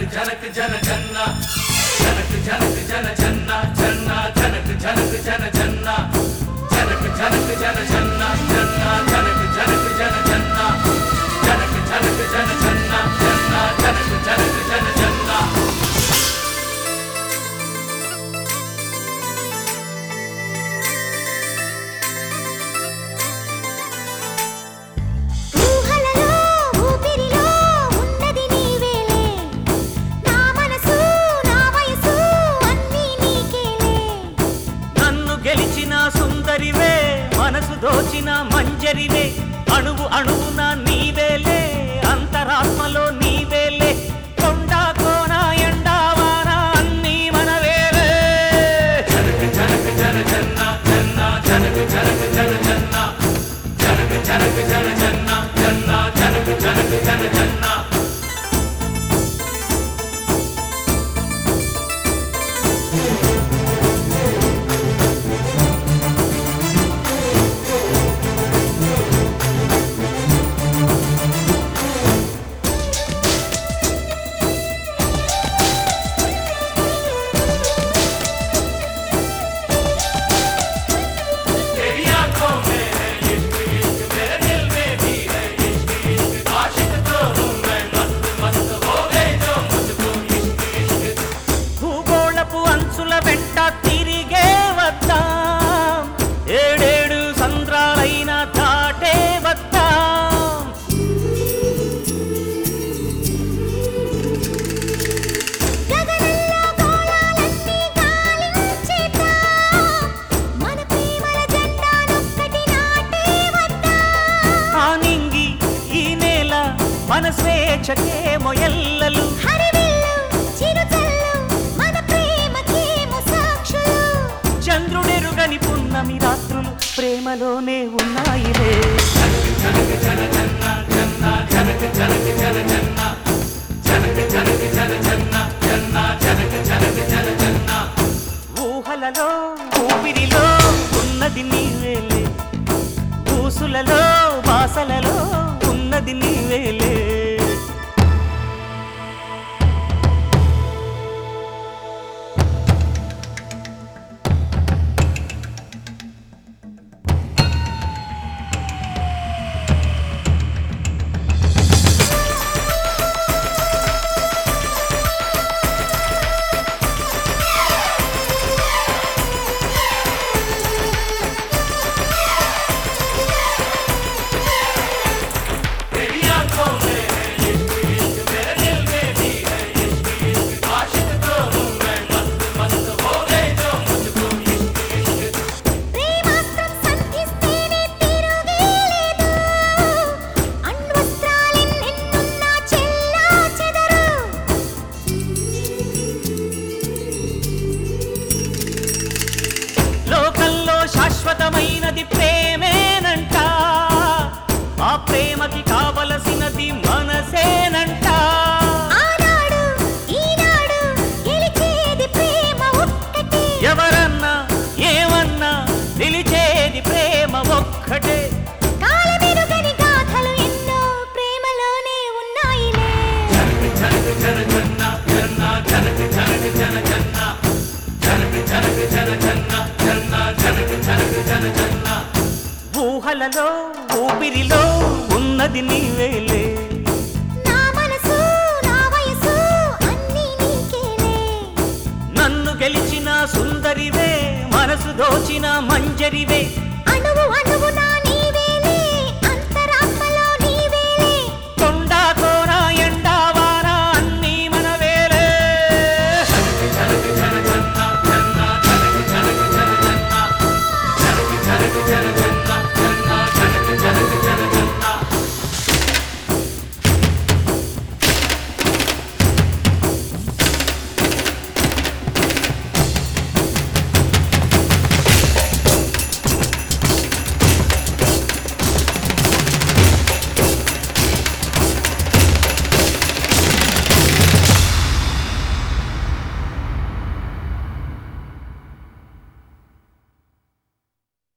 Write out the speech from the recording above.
జనక్ జన జన్న జనక్ జనక్ జన జన్న జన్న జనక్ జనక్ జన జన్న జనక్ జనక్ జన జన్న జన్న జనక్ జనక్ జన జన్న జనక్ జనక్ జన జన్న జన్న జనక్ జనక్ జన జన్న ఊహలలో ఊపిరిలో ఉన్నది నీవేలే నా మనసు నా వయసు అన్నీ నీకేలే నన్ను గెలిచిన సుందరివే మనసు దోచిన మంజరివే అణువు అణువున నీవేలే అంతరాత్మలో నీవేలే కొండ కోన ఎండావాన అన్నీ మనవేలే జనక్ జనక్ జన జన్న జన్న జనక్ జనక్ జన జన్న జనక్ జనక్ జన జన్న జన్న జనక్ జనక్ జన జన్న तेरी आंखों में है इश्क इश्क मेरे दिल में भी है इश्क इश्क आशिक तो हूँ मैं मस्त मस्त हो गए जो मुझको इश्क इश्क భూగోళపు అంచుల వెంట తిరిగే వద్దాం ఏడేడు సంద్రాలైన దాటే వద్దాం గగనంలో గోళాలన్నీ గాలించేద్దాం మన ప్రేమల జెండానొక్కటి నాటే వద్దాం ఆ నింగి ఈ నేల మన స్వేచ్ఛకే మొయల్లలు హరివిల్లు చిరుచల్లు మన ప్రేమకేమో సాక్షులు చంద్రుడెరుగని పున్నమి రాత్రులు ప్రేమలోనే ఉన్నాయిలే జనక్ జన జన్న జన్న జనక్ జనక్ జన జన్న జనక్ జనక్ జన జన్న జన్న జనక్ జనక్ జన జన్న ఊహలలో ఊపిరిలో ఉన్నది నీవేలే ఊసులలో బాసలలో ఉన్నది నీవేలే तेरी आंखों में है इश्क इश्क मेरे दिल में भी है इश्क इश्क आशिक तो हूँ मैं मस्त मस्त हो गए जो मुझको इश्क इश्क ప్రేమాస్త్రం సంధిస్తేనే తిరుగేలేదు అణ్వస్త్రాలెన్నెన్నున్నా చెల్లా చెదరు లోకంలో శాశ్వతమైనది ప్రేమేనంట ఆ ప్రేమకి కావలసినది మనసేనంట ఆనాడు ఈనాడు గెలిచేది ప్రేమ ఒక్కటే ఎవరన్నా ఏమన్నా నిలిచేది ప్రేమ ఒక్కటే కాలమెరుగని గాథలు ఎన్నో ప్రేమలోనే ఉన్నాయిలే జనక్ జనక్ జన జన్న జన్న జనక్ జనక్ జన జన్న జనక్ జనక్ జన జన్న జన్న జనక్ జనక్ జన జన్న ఊహలలో ఊపిరిలో ఉన్నది నీవే